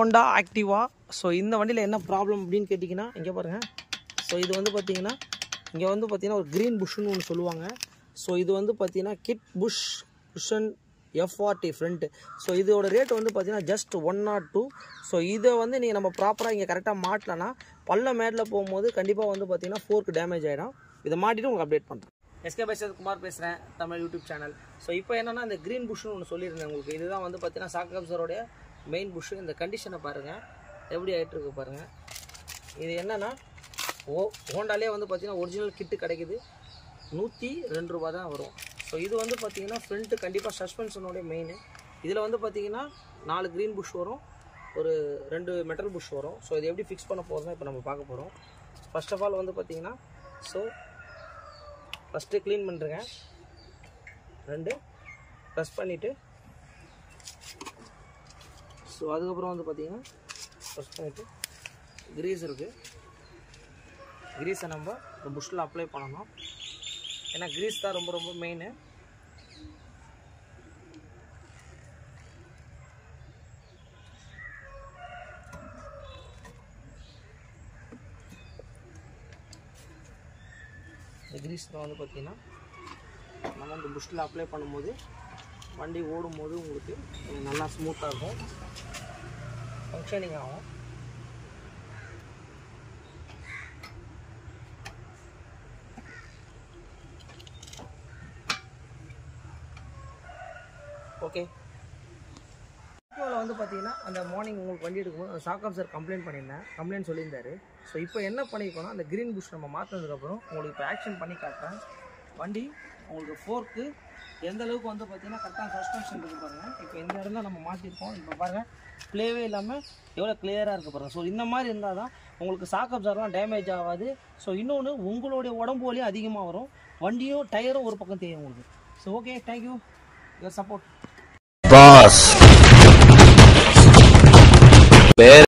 Honda Activa so இந்த வண்டியில் என்ன ப்ராப்ளம் அப்படின்னு கேட்டிங்கன்னா இங்கே பாருங்கள் ஸோ இது வந்து பார்த்தீங்கன்னா இங்கே வந்து பார்த்தீங்கன்னா ஒரு க்ரீன் புஷ்ஷுன்னு ஒன்று சொல்லுவாங்க ஸோ இது வந்து பார்த்தீங்கன்னா kid push cushion FRT front so இதோட ரேட் வந்து பார்த்தீங்கன்னா just one not two so இதை வந்து நீங்கள் நம்ம ப்ராப்பராக இங்கே கரெக்டாக மாட்டலன்னா பள்ள மேட்டில் போகும்போது கண்டிப்பாக வந்து பார்த்தீங்கன்னா ஃபோர்க்கு டேமேஜ் ஆகிடும் இதை மாட்டிட்டு உங்களுக்கு அப்டேட் பண்ணுறேன் எஸ்கே பைசத் குமார் பேசுகிறேன் தமிழ் யூடியூப் சேனல் ஸோ இப்போ என்னன்னா இந்த க்ரீன் புஷ்னு ஒன்று சொல்லியிருந்தேன் உங்களுக்கு இதுதான் வந்து பார்த்தீங்கன்னா சாக்கப்சரோடைய மெயின் புஷ்ஷு இந்த கண்டிஷனை பாருங்கள் எப்படி ஆகிட்டு இருக்கு பாருங்கள் இது என்னன்னா ஓ ஹோண்டாலே வந்து பார்த்தீங்கன்னா ஒரிஜினல் கிட்டு கிடைக்குது நூற்றி ரெண்டு ரூபா தான் வரும் ஸோ இது வந்து பார்த்தீங்கன்னா ஃப்ரண்ட்டு கண்டிப்பாக சஸ்பென்ஷனோடைய மெயின் இதில் வந்து பார்த்தீங்கன்னா நாலு க்ரீன் புஷ் வரும் ஒரு ரெண்டு மெட்டல் புஷ் வரும் ஸோ இது எப்படி ஃபிக்ஸ் பண்ண போகிறோம் இப்போ நம்ம பார்க்க போகிறோம் ஃபர்ஸ்ட் ஆஃப் ஆல் வந்து பார்த்தீங்கன்னா ஸோ ஃபஸ்ட்டு க்ளீன் பண்ணுறேங்க ரெண்டு ப்ரெஸ் பண்ணிவிட்டு ஸோ அதுக்கப்புறம் வந்து பார்த்தீங்கன்னா ப்ரெஸ் பண்ணிவிட்டு கிரீஸ் இருக்குது கிரீஸை நம்ம இந்த புஷ்ஷில் அப்ளை பண்ணணும் ஏன்னா கிரீஸ் தான் ரொம்ப ரொம்ப மெயின் இந்த கிரீஸில் வந்து பார்த்தீங்கன்னா நம்ம இந்த புஷ்ஷில் அப்ளை பண்ணும்போது வண்டி ஓடும்போது உங்களுக்கு கொஞ்சம் நல்லா ஸ்மூத்தாக இருக்கும் ஃபங்க்ஷனிங் ஆகும் ஓகே வீடியோவில் வந்து பார்த்தீங்கன்னா அந்த மார்னிங் உங்களுக்கு வண்டி எடுக்கும்போது அந்த சாக்காப் சார் கம்ப்ளைண்ட் பண்ணியிருந்தேன் கம்ப்ளைண்ட் சொல்லியிருந்தாரு ஸோ இப்போ என்ன பண்ணியிருக்கோம்னா அந்த க்ரீன் புஷ் நம்ம மாற்றினதுக்கப்புறம் உங்களுக்கு இப்போ ஆக்ஷன் பண்ணி காட்டுறேன் வண்டி உங்களுக்கு ஃபோர்க்கு எந்த அளவுக்கு வந்து பார்த்தீங்கன்னா கரெக்டாக சஸ்பென்ஷன் இருக்கு பாருங்கள் இப்போ இந்த இடத்துல நம்ம மாற்றிருக்கோம் இப்போ பாருங்கள் ப்ளேவே இல்லாமல் எவ்வளோ கிளியராக இருக்குது பாருங்கள் ஸோ இந்த மாதிரி இருந்தால் தான் உங்களுக்கு சாக்கப் சார்லாம் டேமேஜ் ஆகாது ஸோ இன்னொன்று உங்களுடைய உடம்பு வலியும் அதிகமாக வரும் வண்டியும் டயரும் ஒரு பக்கம் தெரியும் உங்களுக்கு so okay thank you your support boss. Bear